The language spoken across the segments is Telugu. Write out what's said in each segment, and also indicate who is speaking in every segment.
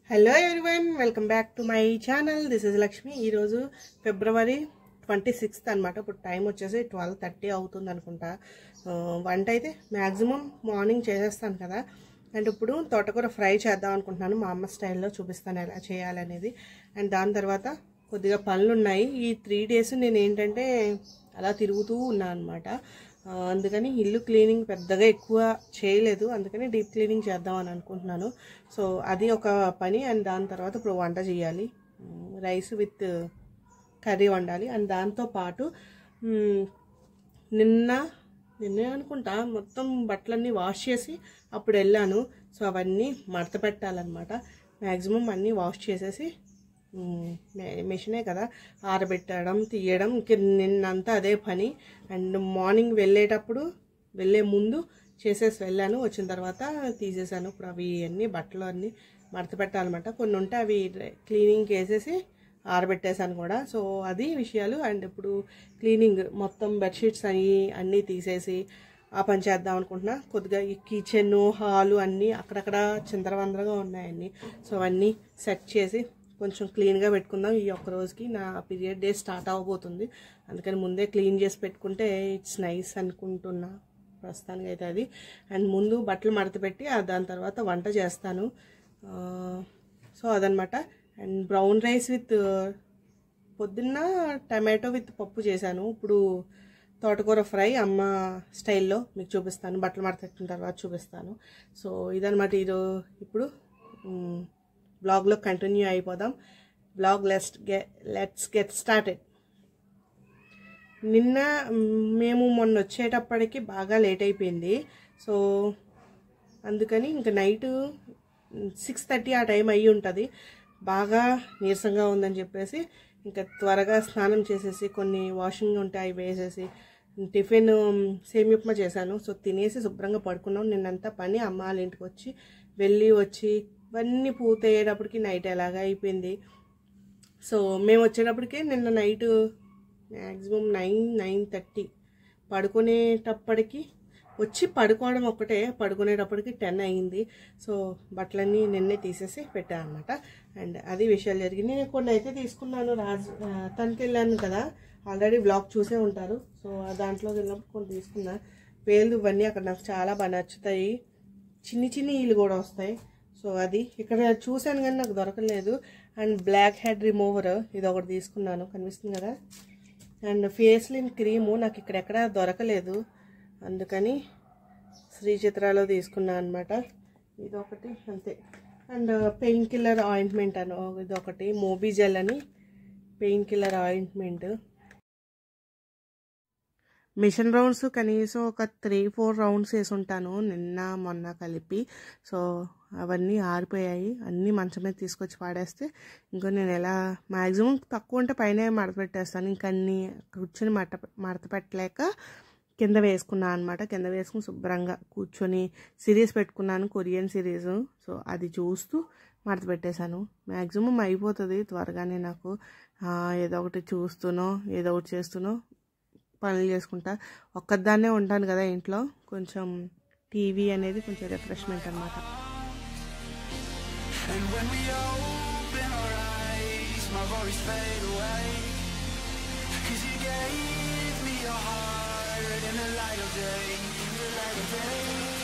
Speaker 1: Hello everyone welcome back to my channel this is Lakshmi ఈరోజు ఫిబ్రవరి ట్వంటీ సిక్స్త్ అనమాట ఇప్పుడు టైం వచ్చేసి ట్వెల్వ్ థర్టీ అవుతుంది అనుకుంటా ఆ, వంట అయితే మ్యాక్సిమం మార్నింగ్ చేసేస్తాను కదా అండ్ ఇప్పుడు తోటకూర ఫ్రై చేద్దాం అనుకుంటున్నాను మా అమ్మ స్టైల్లో చూపిస్తాను ఎలా చేయాలనేది అండ్ దాని తర్వాత కొద్దిగా పనులు ఉన్నాయి ఈ త్రీ డేస్ నేను ఏంటంటే అలా తిరుగుతూ ఉన్నాను అనమాట అందుకని ఇల్లు క్లీనింగ్ పెద్దగా ఎక్కువ చేయలేదు అందుకని డీప్ క్లీనింగ్ చేద్దాం అని అనుకుంటున్నాను సో అది ఒక పని అండ్ దాని తర్వాత ఇప్పుడు వంట చేయాలి రైస్ విత్ కర్రీ వండాలి అండ్ దాంతో పాటు మ్, నిన్న నిన్నే అనుకుంటా మొత్తం బట్టలన్నీ వాష్ చేసి అప్పుడు వెళ్ళాను సో అవన్నీ మడత పెట్టాలన్నమాట మ్యాక్సిమం అన్నీ వాష్ చేసేసి మ్, మె- మెషినే కదా ఆరబెట్టడం తీయడం ఇంక నిన్నంతా అదే పని అండ్ మార్నింగ్ వెళ్ళేటప్పుడు వెళ్ళే ముందు చేసేసి వెళ్ళాను వచ్చిన తర్వాత తీసేసాను ఇప్పుడు అవి అన్నీ బట్టలు అన్నీ మడత పెట్టాలన్నమాట కొన్ని ఉంటే అవి క్లీనింగ్కి వేసేసి ఆరబెట్టేశాను కూడా సో అది విషయాలు అండ్ ఇప్పుడు క్లీనింగ్ మొత్తం బెడ్షీట్స్ అవి అన్నీ తీసేసి ఆ పని చేద్దాం అనుకుంటున్నా కొద్దిగా ఈ కిచెన్ హాలు అన్నీ అక్కడక్కడ చిందరవందరగా ఉన్నాయన్నీ సో అవన్నీ సెట్ చేసి కొంచెం క్లీన్గా పెట్టుకుందాం ఈ ఒక్క రోజుకి నా పీరియడ్ డే స్టార్ట్ అవ్వబోతుంది అందుకని ముందే క్లీన్ చేసి పెట్టుకుంటే ఇట్స్ నైస్ అనుకుంటున్నా ప్రస్తుతానికి అయితే అది అండ్ ముందు బట్టలు మడత పెట్టి ఆ దాని తర్వాత వంట చేస్తాను సో అదనమాట అండ్ బ్రౌన్ రైస్ విత్ పొద్దున్న టమాటో విత్ పప్పు చేశాను ఇప్పుడు తోటకూర ఫ్రై అమ్మ స్టైల్లో మీకు చూపిస్తాను బట్టలు మడతెట్టిన తర్వాత చూపిస్తాను సో ఇదనమాట ఈరో ఇప్పుడు మ్, బ్లాగ్లో కంటిన్యూ అయిపోదాం బ్లాగ్ లెట్స్ గె లెట్స్ గెట్ స్టార్టెడ్ నిన్న మ్, మేము మొన్న వచ్చేటప్పటికి బాగా లేట్ అయిపోయింది సో అందుకని ఇంకా నైట్ సిక్స్ థర్టీ ఆ టైం అయ్యి ఉంటుంది బాగా నీరసంగా ఉందని చెప్పేసి ఇంకా త్వరగా స్నానం చేసేసి కొన్ని వాషింగ్ ఉంటాయి అవి వేసేసి టిఫిన్ సేమ్ ఉప్మా చేశాను సో తినేసి శుభ్రంగా పడుకున్నాం నిన్నంతా పని అమ్మ వాళ్ళ ఇంటికి వచ్చి వెళ్ళి వచ్చి ఇవన్నీ పూర్తయ్యేటప్పటికి నైట్ ఎలాగా అయిపోయింది సో మేము వచ్చేటప్పటికే నిన్న night maximum nine nine thirty పడుకునేటప్పటికి వచ్చి పడుకోవడం ఒక్కటే పడుకునేటప్పటికి టెన్ అయ్యింది సో బట్టలన్నీ నిన్నే తీసేసి పెట్టాను అనమాట అండ్ అది విషయాలు జరిగింది నేను కొన్ని అయితే తీసుకున్నాను రాజు ఆ, తనకి వెళ్ళాను కదా ఆల్రెడీ బ్లాగ్ చూసే ఉంటారు సో ఆ దాంట్లో వెళ్ళినప్పుడు కొన్ని తీసుకున్నా వేలు ఇవన్నీ అక్కడ నాకు చాలా బాగా నచ్చుతాయి చిన్ని చిన్ని ఇల్లు కూడా వస్తాయి సో అది ఇక్కడ చూశాను కానీ నాకు దొరకలేదు అండ్ బ్లాక్ హెడ్ రిమూవర్ ఇది ఒకటి తీసుకున్నాను కనిపిస్తుంది కదా అండ్ ఫేస్లిన్ క్రీము నాకు ఇక్కడ ఎక్కడ దొరకలేదు అందుకని శ్రీ చిత్రాలో తీసుకున్నాను అనమాట ఇది ఒకటి అంతే అండ్ పెయిన్ కిల్లర్ ఆయింట్మెంట్ అని ఇది ఒకటి మోబీజెల్ అని pain killer ointment machine rounds కనీసం ఒక త్రీ ఫోర్ రౌండ్స్ వేసి ఉంటాను నిన్న మొన్న కలిపి సో అవన్నీ ఆరిపోయాయి అన్నీ మంచం మీద తీసుకొచ్చి పాడేస్తే ఇంకో నేను ఎలా మ్యాక్సిమం తక్కువ ఉంటే పైన మడత పెట్టేస్తాను ఇంకా అన్ని కూర్చొని మడత మడత పెట్టలేక కింద వేసుకున్నాను అనమాట కింద వేసుకుని శుభ్రంగా కూర్చొని సిరీస్ పెట్టుకున్నాను కొరియన్ సిరీస్ సో అది చూస్తూ మడత పెట్టేశాను మ్యాక్సిమం అయిపోతుంది త్వరగానే నాకు ఆ, ఏదో ఒకటి చూస్తూనో ఏదో ఒకటి చేస్తూనో పనులు చేసుకుంటా ఒక్కదాన్నే ఉంటాను కదా ఇంట్లో కొంచెం టీవీ అనేది కొంచెం రిఫ్రెష్మెంట్ అనమాట
Speaker 2: And when we open our eyes, my worries fade away. Cause you gave me your heart in the light of day, in the light of day.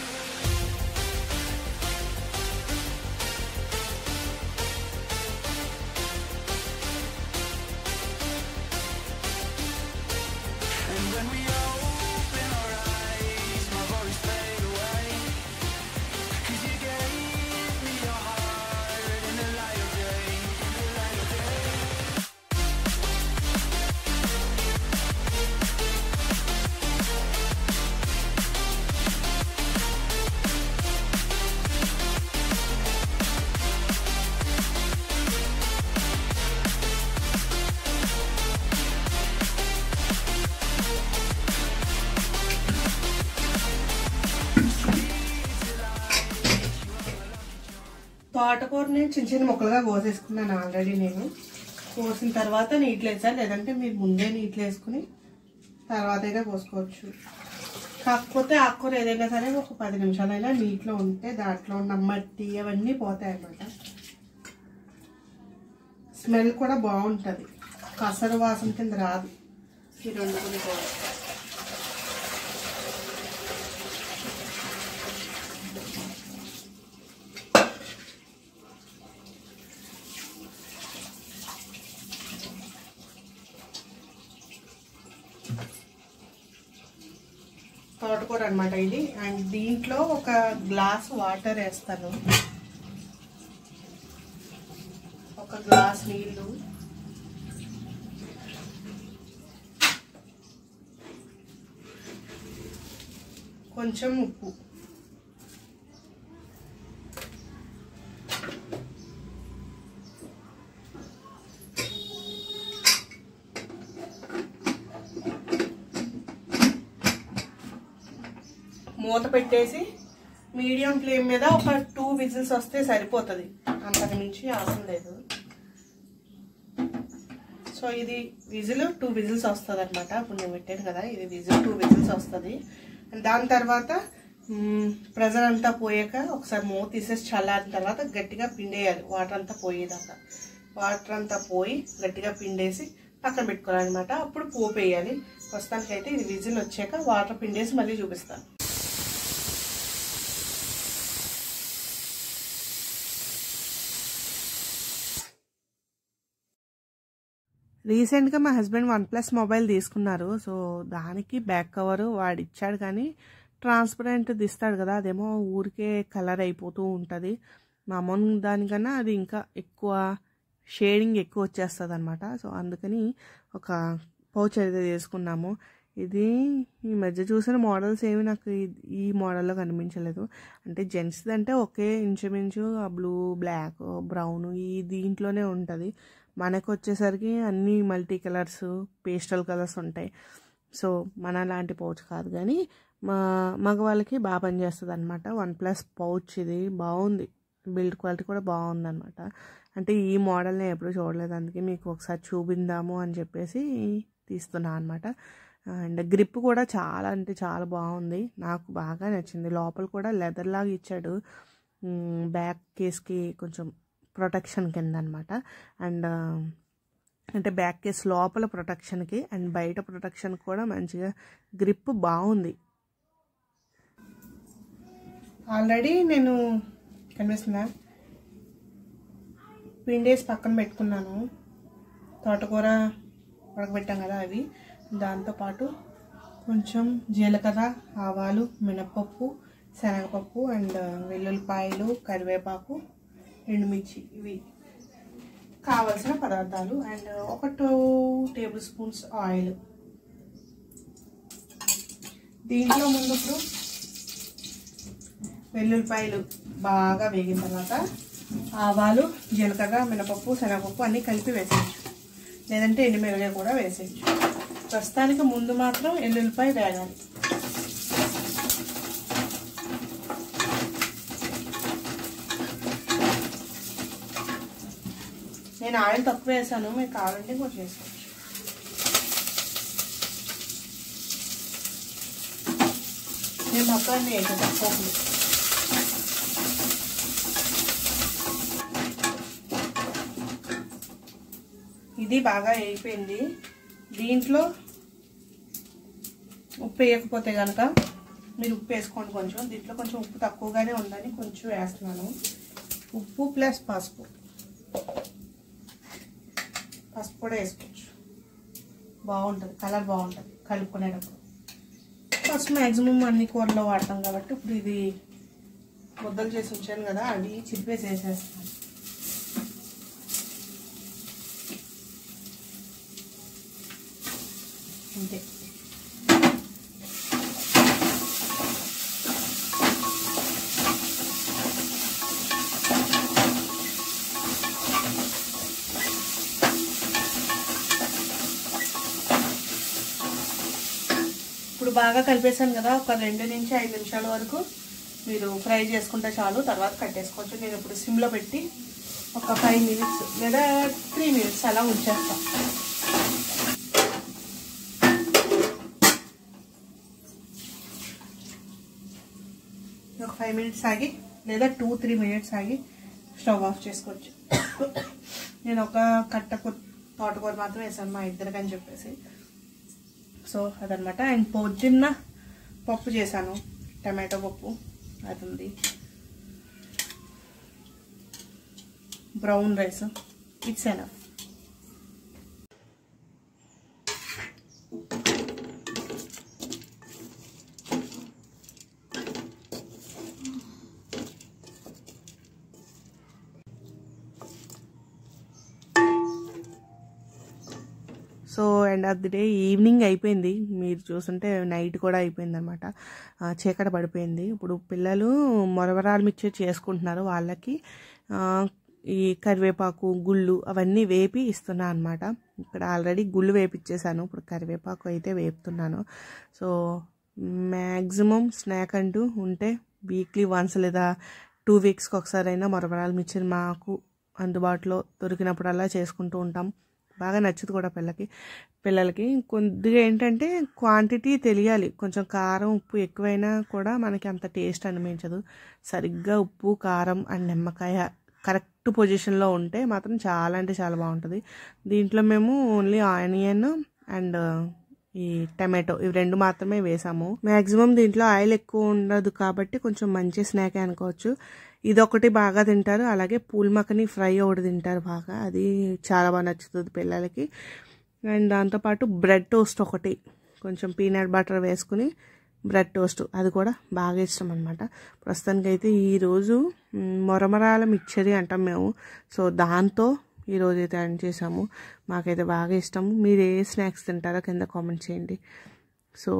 Speaker 2: And when we open our eyes, my worries fade away. Cause you gave me your heart in the light of day, in the light of day.
Speaker 1: తోటకూరని చిన్న చిన్న ముక్కలుగా కోసేసుకున్నాను ఆల్రెడీ నేను కోసిన తర్వాత నీటిలో వేసాను లేదంటే మీరు ముందే నీటిలో వేసుకుని తర్వాత అయినా కోసుకోవచ్చు కాకపోతే ఆకుకూర ఏదైనా సరే ఒక పది నిమిషాలైనా నీటిలో ఉంటే దాంట్లో ఉన్న మట్టి అవన్నీ పోతాయి అన్నమాట స్మెల్ కూడా బాగుంటుంది కసరు వాసన కింద రాదు ఈ రెండు కూడా తోటకూర అనమాట ఇది అండ్ దీంట్లో ఒక గ్లాస్ వాటర్ వేస్తాను ఒక గ్లాస్ నీళ్ళు కొంచెం ఉప్పు మూత పెట్టేసి మీడియం ఫ్లేమ్ మీద ఒక టూ విజిల్స్ వస్తే సరిపోతుంది అంతకు మించి అవసరం లేదు సో ఇది విజిల్ టూ విజిల్స్ వస్తుంది అనమాట ఇప్పుడు నేను పెట్టాను కదా ఇది విజిల్ టూ విజిల్స్ వస్తుంది దాని తర్వాత ప్రెజర్ అంతా పోయాక ఒకసారి మూత తీసేసి చల్లారిన తర్వాత గట్టిగా పిండేయాలి వాటర్ అంతా పోయేదాకా వాటర్ అంతా పోయి గట్టిగా పిండేసి పక్కన పెట్టుకోవాలన్నమాట అప్పుడు పోపు వేయాలి ప్రస్తుతానికైతే ఇది విజిల్ వచ్చాక వాటర్ పిండేసి మళ్ళీ చూపిస్తాను రీసెంట్గా మా హస్బెండ్ వన్ ప్లస్ మొబైల్ తీసుకున్నారు సో దానికి బ్యాక్ కవర్ వాడు ఇచ్చాడు కానీ ట్రాన్స్పరెంట్ ఇస్తాడు కదా అదేమో ఊరికే కలర్ అయిపోతూ ఉంటుంది మామూలు దానికన్నా అది ఇంకా ఎక్కువ షేడింగ్ ఎక్కువ వచ్చేస్తుంది అనమాట సో అందుకని ఒక పౌచ్ అయితే తీసుకున్నాము ఇది ఈ మధ్య చూసిన మోడల్స్ ఏమి నాకు ఈ- ఈ మోడల్లో కనిపించలేదు అంటే జెంట్స్ అంటే ఒకే ఇంచుమించు ఆ బ్లూ బ్లాక్ బ్రౌన్ ఈ దీంట్లోనే ఉంటుంది మనకు వచ్చేసరికి అన్ని మల్టీ కలర్స్ పేస్టల్ కలర్స్ ఉంటాయి సో మన లాంటి పౌచ్ కాదు కానీ మా మగవాళ్ళకి బాగా పనిచేస్తుంది అనమాట వన్ ప్లస్ పౌచ్ ఇది బాగుంది బిల్డ్ క్వాలిటీ కూడా బాగుంది అనమాట అంటే ఈ మోడల్ నేను ఎప్పుడు చూడలేదు అందుకే మీకు ఒకసారి చూపిందాము అని చెప్పేసి తీస్తున్నా అనమాట అండ్ గ్రిప్ కూడా చాలా అంటే చాలా బాగుంది నాకు బాగా నచ్చింది లోపల కూడా లెదర్ లాగా ఇచ్చాడు బ్యాక్ కేస్కి కొంచెం ప్రొటెక్షన్ కింద అనమాట అండ్ అంటే బ్యాక్ కేస్ లోపల ప్రొటెక్షన్కి అండ్ బయట ప్రొటెక్షన్ కూడా మంచిగా గ్రిప్ బాగుంది ఆల్రెడీ నేను కనిపిస్తుందా పిండేసి పక్కన పెట్టుకున్నాను తోటకూర ఉడకబెట్టాం కదా అవి దాంతోపాటు కొంచెం జీలకర్ర ఆవాలు మినపప్పు శనగపప్పు అండ్ వెల్లుల్లిపాయలు కరివేపాకు ఎండుమిర్చి ఇవి కావలసిన పదార్థాలు అండ్ ఒక టూ టేబుల్ స్పూన్స్ ఆయిల్ దీంట్లో ముందు ఇప్పుడు వెల్లుల్లిపాయలు బాగా వేగిన తర్వాత ఆవాలు జీలకర్ర మినపప్పు శనగపప్పు అన్నీ కలిపి వేసేయచ్చు లేదంటే ఎండుమిరగాయ కూడా వేసేయచ్చు ప్రస్తుతానికి ముందు మాత్రం ఎల్లుల్లిపాయ వేగాలి నేను ఆయిల్ తక్కువ వేసాను మీకు కావాలంటే కొంచెం వేసుకోవచ్చు నేను మొత్తం అన్ని వేసాను పోపులు ఇది బాగా అయిపోయింది దీంట్లో ఉప్పు వేయకపోతే కనుక మీరు ఉప్పు వేసుకోండి కొంచెం దీంట్లో కొంచెం ఉప్పు తక్కువగానే ఉందని కొంచెం వేస్తున్నాను ఉప్పు ప్లస్ పసుపు పసుపు కూడా వేసుకోవచ్చు బాగుంటుంది కలర్ బాగుంటుంది కలుపుకునేటప్పుడు ఫస్ట్ మ్యాక్సిమం అన్ని కూరలో వాడతాం కాబట్టి ఇప్పుడు ఇది ముద్దలు చేసి ఉంచాను కదా అవి చిప్పేసి వేసేస్తాను అంతే ఇప్పుడు బాగా కలిపేసాను కదా ఒక రెండు నుంచి ఐదు నిమిషాల వరకు మీరు ఫ్రై చేసుకుంటే చాలు తర్వాత కట్టేసుకోవచ్చు నేను ఇప్పుడు సిమ్లో పెట్టి ఒక ఫైవ్ మినిట్స్ లేదా త్రీ మినిట్స్ అలా ఉంచేస్తాను ఒక ఫైవ్ మినిట్స్ ఆగి లేదా టూ త్రీ మినిట్స్ ఆగి స్టవ్ ఆఫ్ చేసుకోవచ్చు నేను ఒక కట్ట కొ- తోటకూర మాత్రం వేసాను మా ఇద్దరికని చెప్పేసి సో అదనమాట అండ్ పొద్దున్న పప్పు చేశాను టమాటో పప్పు అది ఉంది brown rice it's enough so end of the day evening అయిపోయింది మీరు చూస్తుంటే నైట్ కూడా అయిపోయింది అనమాట చీకట పడిపోయింది ఇప్పుడు పిల్లలు మొరవరాలు మిక్చర్ చేసుకుంటున్నారు వాళ్ళకి ఆ, ఈ కరివేపాకు గుళ్ళు అవన్నీ వేపి ఇస్తున్నా అనమాట ఇక్కడ ఆల్రెడీ గుళ్ళు వేపిచ్చేసాను ఇప్పుడు కరివేపాకు అయితే వేపుతున్నాను సో మ్యాక్సిమం స్నాక్ అంటూ ఉంటే వీక్లీ వన్స్ లేదా టూ వీక్స్కి ఒకసారి అయినా మొరవరాలు మిక్చర్ మాకు అందుబాటులో దొరికినప్పుడల్లా చేసుకుంటూ ఉంటాం బాగా నచ్చుతుంది కూడా పిల్లకి పిల్లలకి కొద్దిగా ఏంటంటే క్వాంటిటీ తెలియాలి కొంచెం కారం ఉప్పు ఎక్కువైనా కూడా మనకి అంత టేస్ట్ అనిపించదు సరిగ్గా ఉప్పు కారం అండ్ నిమ్మకాయ కరెక్ట్ పొజిషన్లో ఉంటే మాత్రం చాలా అంటే చాలా బాగుంటుంది దీంట్లో మేము ఓన్లీ ఆనియన్ అండ్ ఈ టమాటో ఇవి రెండు మాత్రమే వేసాము మ్యాక్సిమం దీంట్లో ఆయిల్ ఎక్కువ ఉండదు కాబట్టి కొంచెం మంచి స్నాక్ అనుకోవచ్చు ఇదొకటి బాగా తింటారు అలాగే పూల్ మక్కని ఫ్రై ఒకటి తింటారు బాగా అది చాలా బాగా నచ్చుతుంది పిల్లలకి అండ్ దాంతోపాటు బ్రెడ్ టోస్ట్ ఒకటి కొంచెం పీనట్ బటర్ వేసుకుని బ్రెడ్ టోస్ట్ అది కూడా బాగా ఇష్టం అనమాట ప్రస్తుతానికి అయితే ఈరోజు మ్, మొరమరాల మిక్చరీ అంటాం మేము సో దాంతో ఈరోజు అయితే అన్ చేసాము మాకైతే బాగా ఇష్టం మీరు ఏ స్నాక్స్ తింటారో కింద కామెంట్ చేయండి సో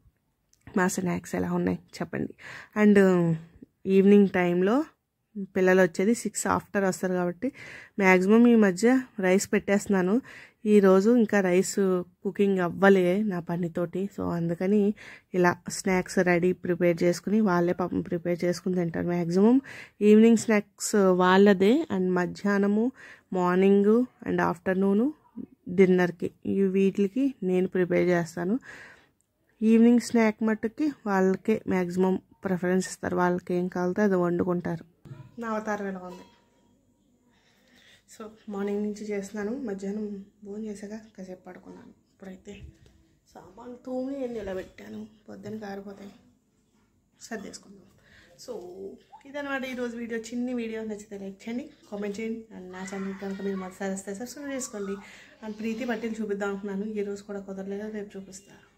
Speaker 1: మా స్నాక్స్ ఎలా ఉన్నాయి చెప్పండి అండ్ ఈవినింగ్ టైంలో పిల్లలు వచ్చేది సిక్స్ ఆఫ్టర్ వస్తారు కాబట్టి మ్యాక్సిమం ఈ మధ్య రైస్ పెట్టేస్తున్నాను ఈరోజు ఇంకా రైస్ కుకింగ్ అవ్వలే నా పనితోటి సో అందుకని ఇలా స్నాక్స్ రెడీ ప్రిపేర్ చేసుకుని వాళ్ళే పాపం ప్రిపేర్ చేసుకుని తింటారు మ్యాక్సిమం ఈవినింగ్ స్నాక్స్ వాళ్ళదే అండ్ మధ్యాహ్నము మార్నింగ్ అండ్ ఆఫ్టర్నూను డిన్నర్కి ఈ వీటికి నేను ప్రిపేర్ చేస్తాను ఈవినింగ్ స్నాక్ మట్టుకి వాళ్ళకే మ్యాక్సిమం ప్రిఫరెన్స్ ఇస్తారు వాళ్ళకి ఏం కావాలితే అది వండుకుంటారు నా అవతారం ఎలా ఉంది సో మార్నింగ్ నుంచి చేస్తున్నాను మధ్యాహ్నం భోజనం చేశాక కాసేపు పడుకున్నాను ఇప్పుడైతే సామాన్లు తోమి నేను నిలబెట్టాను పొద్దున్న కారిపోతాయి సర్దేసుకుందాం సో ఇదనమాట ఈరోజు వీడియో చిన్ని వీడియో నచ్చితే లైక్ చేయండి కామెంట్ చేయండి అండ్ నా ఛానల్ కనుక మీరు మొదటిసారి వస్తే సబ్స్క్రైబ్ చేసుకోండి అండ్ ప్రీతి బట్టలు చూపిద్దాం అనుకున్నాను ఈ రోజు కూడా కుదరలేదు రేపు చూపిస్తాను